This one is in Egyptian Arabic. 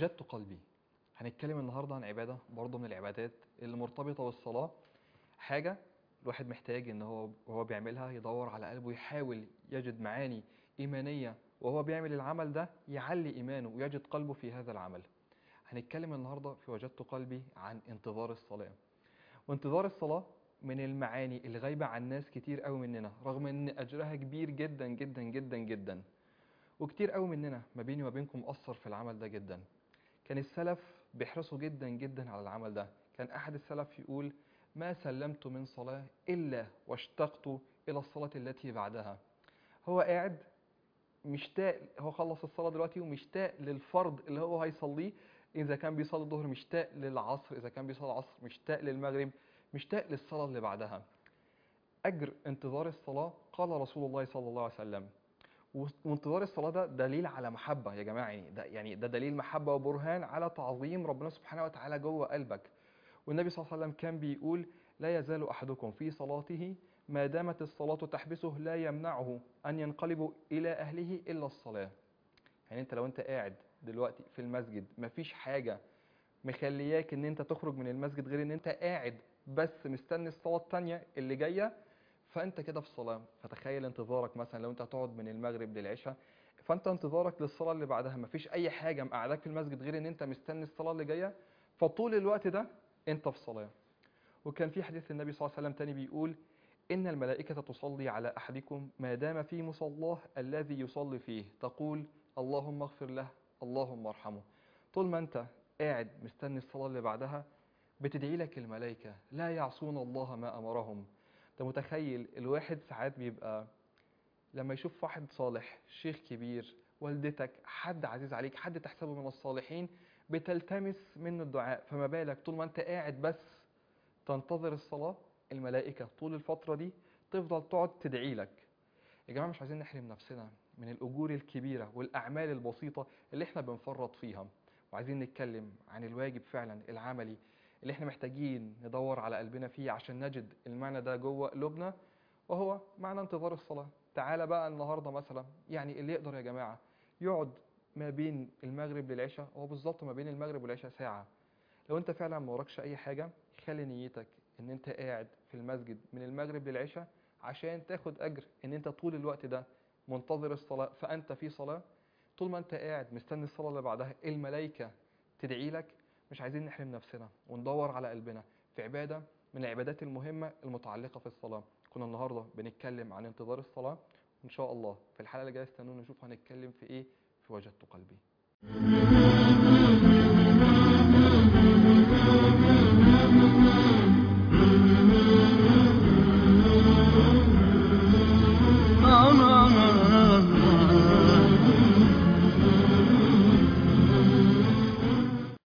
وجدت قلبي هنتكلم النهارده عن عباده برضه من العبادات اللي مرتبطه بالصلاه حاجه الواحد محتاج ان هو وهو بيعملها يدور على قلبه يحاول يجد معاني ايمانيه وهو بيعمل العمل ده يعلي ايمانه ويجد قلبه في هذا العمل هنتكلم النهارده في وجدت قلبي عن انتظار الصلاه وانتظار الصلاه من المعاني اللي غايبه عن ناس كتير قوي مننا رغم ان اجرها كبير جدا جدا جدا جدا وكتير قوي مننا ما بيني وما بينكم مقصر في العمل ده جدا كان السلف بيحرصوا جدا جدا على العمل ده كان احد السلف يقول ما سلمت من صلاة إلا واشتقت إلى الصلاة التي بعدها هو قاعد مشتاق هو خلص الصلاة دلوقتي ومشتاق للفرض اللي هو هيصليه إذا كان بيصلي الظهر مشتاق للعصر إذا كان بيصلي العصر مشتاق للمغرب مشتاق للصلاة اللي بعدها أجر انتظار الصلاة قال رسول الله صلى الله عليه وسلم وانتظار الصلاة ده دليل على محبة يا جماعة يعني ده يعني ده دليل محبة وبرهان على تعظيم ربنا سبحانه وتعالى جوه قلبك والنبي صلى الله عليه وسلم كان بيقول لا يزال أحدكم في صلاته ما دامت الصلاة تحبسه لا يمنعه أن ينقلب إلى أهله إلا الصلاة يعني أنت لو أنت قاعد دلوقتي في المسجد مفيش حاجة مخلياك ان انت تخرج من المسجد غير ان انت قاعد بس مستني الصلاة التانية اللي جاية فانت كده في صلاة فتخيل انتظارك مثلا لو انت هتقعد من المغرب للعشاء فانت انتظارك للصلاة اللي بعدها مفيش اي حاجة مقعدك في المسجد غير ان انت مستني الصلاة اللي جاية فطول الوقت ده انت في صلاة وكان في حديث النبي صلى الله عليه وسلم تاني بيقول إن الملائكة تصلي على أحدكم ما دام في مصلاه الذي يصلي فيه تقول اللهم اغفر له اللهم ارحمه طول ما انت قاعد مستني الصلاة اللي بعدها بتدعي لك الملائكة لا يعصون الله ما أمرهم انت متخيل الواحد ساعات بيبقى لما يشوف واحد صالح شيخ كبير والدتك حد عزيز عليك حد تحسبه من الصالحين بتلتمس منه الدعاء فما بالك طول ما انت قاعد بس تنتظر الصلاة الملائكة طول الفترة دي تفضل تقعد تدعي لك يا جماعة مش عايزين نحرم نفسنا من الأجور الكبيرة والأعمال البسيطة اللي احنا بنفرط فيها وعايزين نتكلم عن الواجب فعلا العملي اللي احنا محتاجين ندور على قلبنا فيه عشان نجد المعنى ده جوه قلوبنا وهو معنى انتظار الصلاة تعالى بقى النهاردة مثلا يعني اللي يقدر يا جماعة يقعد ما بين المغرب للعشاء هو بالظبط ما بين المغرب والعشاء ساعة لو انت فعلا ما وراكش اي حاجة خلي نيتك ان انت قاعد في المسجد من المغرب للعشاء عشان تاخد اجر ان انت طول الوقت ده منتظر الصلاة فانت في صلاة طول ما انت قاعد مستني الصلاة اللي بعدها الملائكة تدعي لك مش عايزين نحرم نفسنا وندور على قلبنا في عبادة من العبادات المهمة المتعلقة في الصلاة كنا النهاردة بنتكلم عن انتظار الصلاة وإن شاء الله في الحلقة اللي جاية استنونا نشوف هنتكلم في إيه في وجدت قلبي